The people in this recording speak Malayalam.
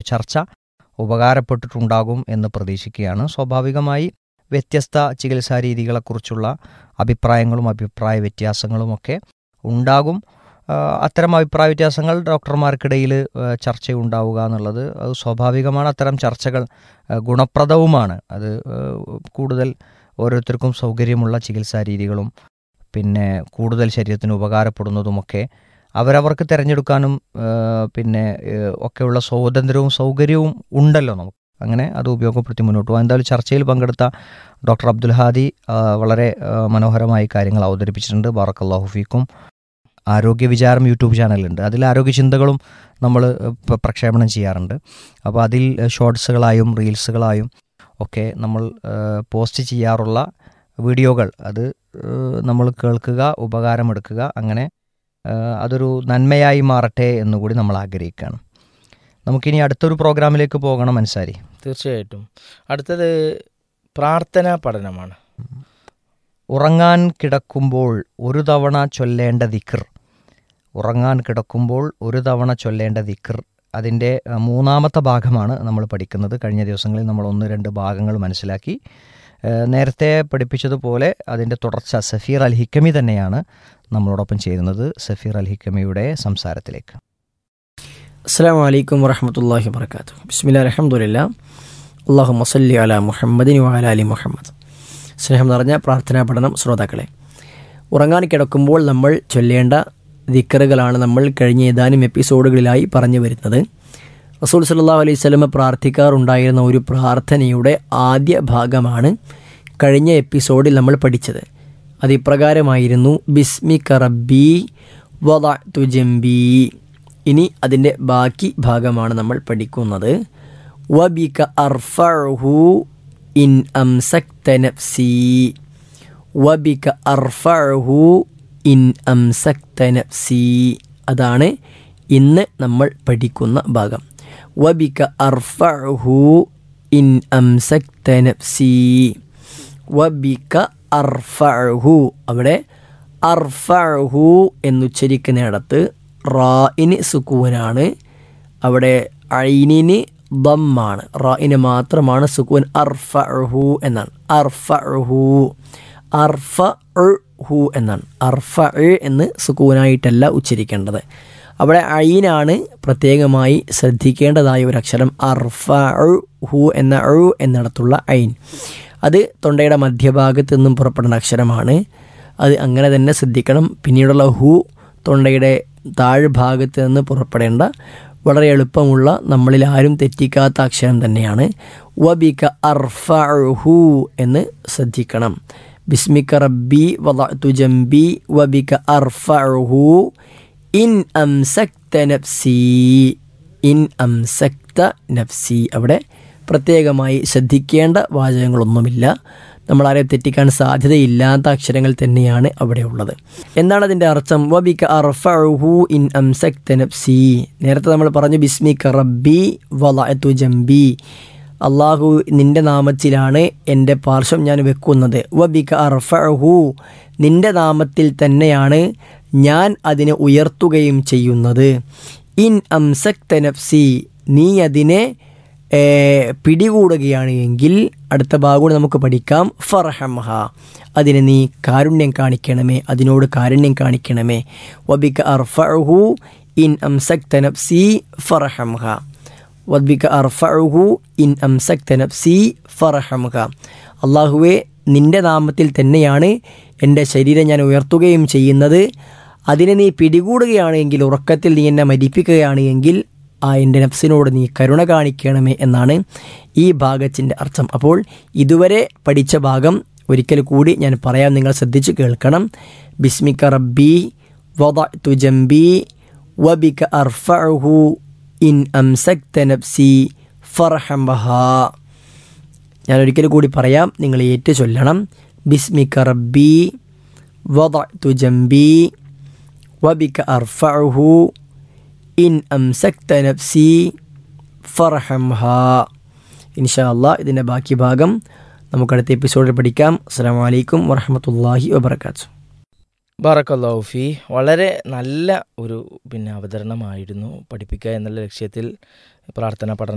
ചർച്ച ഉപകാരപ്പെട്ടിട്ടുണ്ടാകും എന്ന് പ്രതീക്ഷിക്കുകയാണ് സ്വാഭാവികമായി വ്യത്യസ്ത ചികിത്സാ രീതികളെക്കുറിച്ചുള്ള അഭിപ്രായങ്ങളും അഭിപ്രായ വ്യത്യാസങ്ങളുമൊക്കെ ഉണ്ടാകും ആ, അത്തരം അഭിപ്രായ വ്യത്യാസങ്ങൾ ഡോക്ടർമാർക്കിടയിൽ ചർച്ചയുണ്ടാവുക എന്നുള്ളത് അത് സ്വാഭാവികമാണ് അത്തരം ചർച്ചകൾ ആ, ഗുണപ്രദവുമാണ് അത് ആ, കൂടുതൽ ഓരോരുത്തർക്കും സൗകര്യമുള്ള ചികിത്സാ രീതികളും പിന്നെ കൂടുതൽ ശരീരത്തിന് ഉപകാരപ്പെടുന്നതുമൊക്കെ അവരവർക്ക് തിരഞ്ഞെടുക്കാനും ആ, പിന്നെ ഏ, ഒക്കെയുള്ള സ്വാതന്ത്ര്യവും സൗകര്യവും ഉണ്ടല്ലോ നമുക്ക് അങ്ങനെ അത് ഉപയോഗപ്പെടുത്തി മുന്നോട്ട് പോകാം എന്തായാലും ചർച്ചയിൽ പങ്കെടുത്ത ഡോക്ടർ അബ്ദുൽ ഹാദി ആ, വളരെ ആ, മനോഹരമായി കാര്യങ്ങൾ അവതരിപ്പിച്ചിട്ടുണ്ട് ബാറക്കല്ലാഹു ഫീക്കും ആരോഗ്യ വിചാരം യൂട്യൂബ് ചാനലുണ്ട് അതിൽ ആരോഗ്യ ചിന്തകളും നമ്മൾ പ- പ്രക്ഷേപണം ചെയ്യാറുണ്ട് അപ്പോൾ അതിൽ ഷോർട്സുകളായും റീൽസുകളായും ഒക്കെ നമ്മൾ ആ, പോസ്റ്റ് ചെയ്യാറുള്ള വീഡിയോകൾ അത് നമ്മൾ കേൾക്കുക ഉപകാരമെടുക്കുക അങ്ങനെ ആ, അതൊരു നന്മയായി മാറട്ടെ എന്നുകൂടി നമ്മൾ ആഗ്രഹിക്കുകയാണ് നമുക്കിനി അടുത്തൊരു പ്രോഗ്രാമിലേക്ക് പോകണം അൻസാരി തീർച്ചയായിട്ടും അടുത്തത് പ്രാർത്ഥനാ പഠനമാണ് ഉറങ്ങാൻ കിടക്കുമ്പോൾ ഒരു തവണ ചൊല്ലേണ്ട ദിക്ർ ഉറങ്ങാൻ കിടക്കുമ്പോൾ ഒരു തവണ ചൊല്ലേണ്ട ദിക്ർ അതിൻ്റെ ആ, മൂന്നാമത്തെ ഭാഗമാണ് നമ്മൾ പഠിക്കുന്നത് കഴിഞ്ഞ ദിവസങ്ങളിൽ നമ്മൾ ഒന്ന് രണ്ട് ഭാഗങ്ങൾ മനസ്സിലാക്കി ആ, നേരത്തെ പഠിപ്പിച്ചതുപോലെ അതിൻ്റെ തുടർച്ച സഫീർ അൽ ഹിക്കമി തന്നെയാണ് നമ്മളോടൊപ്പം ചേരുന്നത് സഫീർ അൽ ഹിക്കമിയുടെ സംസാരത്തിലേക്ക് അസ്സാം വലൈക്കും വറഹമത്തല്ലാഹി വർക്കാത്തു ബിസ്മില്ല അലഹമുല്ല അള്ളാഹു മസല്ലി അല മുഹമ്മദിന് വാല അലി മുഹമ്മദ് സ്നേഹം നിറഞ്ഞ പ്രാർത്ഥനാ പഠനം ശ്രോതാക്കളെ ഉറങ്ങാൻ കിടക്കുമ്പോൾ നമ്മൾ ചൊല്ലേണ്ട ദിക്കറുകളാണ് നമ്മൾ കഴിഞ്ഞ ഏതാനും എപ്പിസോഡുകളിലായി പറഞ്ഞു വരുന്നത് റസൂൽ സല്ലാ അലൈഹി സ്വലമ പ്രാർത്ഥിക്കാറുണ്ടായിരുന്ന ഒരു പ്രാർത്ഥനയുടെ ആദ്യ ഭാഗമാണ് കഴിഞ്ഞ എപ്പിസോഡിൽ നമ്മൾ പഠിച്ചത് അത് ഇപ്രകാരമായിരുന്നു ബിസ്മി കറബി വദ തുജംബി ഇനി അതിൻ്റെ ബാക്കി ഭാഗമാണ് നമ്മൾ പഠിക്കുന്നത് വബിക അർഫഹു ഇൻ അംസക്ത നഫ്സി വബിക അർഫഹു ഇൻ അംസക്ത നഫ്സി അതാണ് ഇന്ന് നമ്മൾ പഠിക്കുന്ന ഭാഗം വബിക അർഫഹു ഇൻ അംസക്ത നഫ്സി വബിക അർഫഹു അവിടെ അർഫഹു എന്നുച്ചരിക്കുന്നിടത്ത് റായിന് സുക്കൂനാണ് അവിടെ ഐനിന് ദമ്മാണ് റായിന് മാത്രമാണ് സുക്കൂൻ അർഫഹു എന്നാണ് അർഫഹു അർഫ ഹു എന്നാണ് അർഫ എന്ന് സുക്കൂനായിട്ടല്ല ഉച്ചരിക്കേണ്ടത് അവിടെ ഐനാണ് പ്രത്യേകമായി ശ്രദ്ധിക്കേണ്ടതായ ഒരു അക്ഷരം അർഫ ഹു എന്ന അഴു എന്നിടത്തുള്ള ഐൻ അത് തൊണ്ടയുടെ മധ്യഭാഗത്ത് നിന്നും പുറപ്പെടുന്ന അക്ഷരമാണ് അത് അങ്ങനെ തന്നെ ശ്രദ്ധിക്കണം പിന്നീടുള്ള ഹു തൊണ്ടയുടെ താഴ്ഭാഗത്ത് നിന്ന് പുറപ്പെടേണ്ട വളരെ എളുപ്പമുള്ള നമ്മളിൽ ആരും തെറ്റിക്കാത്ത അക്ഷരം തന്നെയാണ് വബിക അർഫ ഹു എന്ന് ശ്രദ്ധിക്കണം ബിസ്മിക റബ്ബി വദഅതു ജംബി വബിക അർഫ ഹു ഇൻ അംസക്ത നഫ്സി ഇൻ അംസക്ത നഫ്സി അവിടെ പ്രത്യേകമായി ശ്രദ്ധിക്കേണ്ട വാചകങ്ങളൊന്നുമില്ല നമ്മൾ ആരെ തെറ്റിക്കാൻ സാധ്യതയില്ലാത്ത അക്ഷരങ്ങൾ തന്നെയാണ് അവിടെ ഉള്ളത് എന്താണ് അതിൻ്റെ അർത്ഥം വബിക അർഫഹു ഇൻ അംസക്ത നഫ്സി നേരത്തെ നമ്മൾ പറഞ്ഞു ബിസ്മിക റബ്ബി വലഅതു ജംബി അള്ളാഹു നിന്റെ നാമത്തിലാണ് എൻ്റെ പാർശ്വം ഞാൻ വെക്കുന്നത് വബിക അർഫഹു നിന്റെ നാമത്തിൽ തന്നെയാണ് ഞാൻ അതിനെ ഉയർത്തുകയും ചെയ്യുന്നത് ഇൻ അംസക്ത നഫ്സി നീ അതിനെ ഏ, പിടികൂടുകയാണ് എങ്കിൽ അടുത്ത ഭാഗം നമുക്ക് പഠിക്കാം ഫർഹംഹ അതിനെ നീ കാരുണ്യം കാണിക്കണമേ അതിനോട് കാരുണ്യം കാണിക്കണമേ വബിക അർഫഹു ഇൻ അംസക്ത നഫ്സി ഫർഹംഹ വദ്ബിക അർഫഹു ഇൻ അംസക്ത നഫ്സി ഫർഹംഹ അള്ളാഹുവെ നിന്റെ നാമത്തിൽ തന്നെയാണ് എൻ്റെ ശരീരം ഞാൻ ഉയർത്തുകയും ചെയ്യുന്നത് അതിനെ നീ പിടികൂടുകയാണ് എങ്കിൽ ഉറക്കത്തിൽ നീ എന്നെ മരിപ്പിക്കുകയാണ് എങ്കിൽ ആ എൻ്റെ നഫ്സിനോട് നീ കരുണ കാണിക്കണമേ എന്നാണ് ഈ ഭാഗത്തിൻ്റെ അർത്ഥം അപ്പോൾ ഇതുവരെ പഠിച്ച ഭാഗം ഒരിക്കൽ കൂടി ഞാൻ പറയാം നിങ്ങൾ ശ്രദ്ധിച്ച് കേൾക്കണം ബിസ്മിക റബ്ബി വദഅതു ജംബി വബിക അർഫഉഹു ഇൻ അംസക്ത നഫ്സി ഫർഹം ബഹാ ഞാൻ ഒരിക്കൽ കൂടി പറയാം നിങ്ങൾ ഏറ്റു ചൊല്ലണം ബിസ്മിക റബ്ബി വദഅതു ജംബി വബിക അർഫഉഹു ഇൻ അംസക്ത നഫ്സി ഫർഹംഹ ഇൻഷാ അല്ലാ ഇതിൻ്റെ ബാക്കി ഭാഗം നമുക്ക് അടുത്ത എപ്പിസോഡിൽ പഠിക്കാം അസ്സാം വലൈക്കും വറഹമത്തല്ലാഹി വബർക്കാത്തു ബാറക്കല്ലാഹു ഫി വളരെ നല്ല ഒരു പിന്നെ അവതരണമായിരുന്നു പഠിപ്പിക്കുക എന്നുള്ള ലക്ഷ്യത്തിൽ പ്രാർത്ഥന പഠനം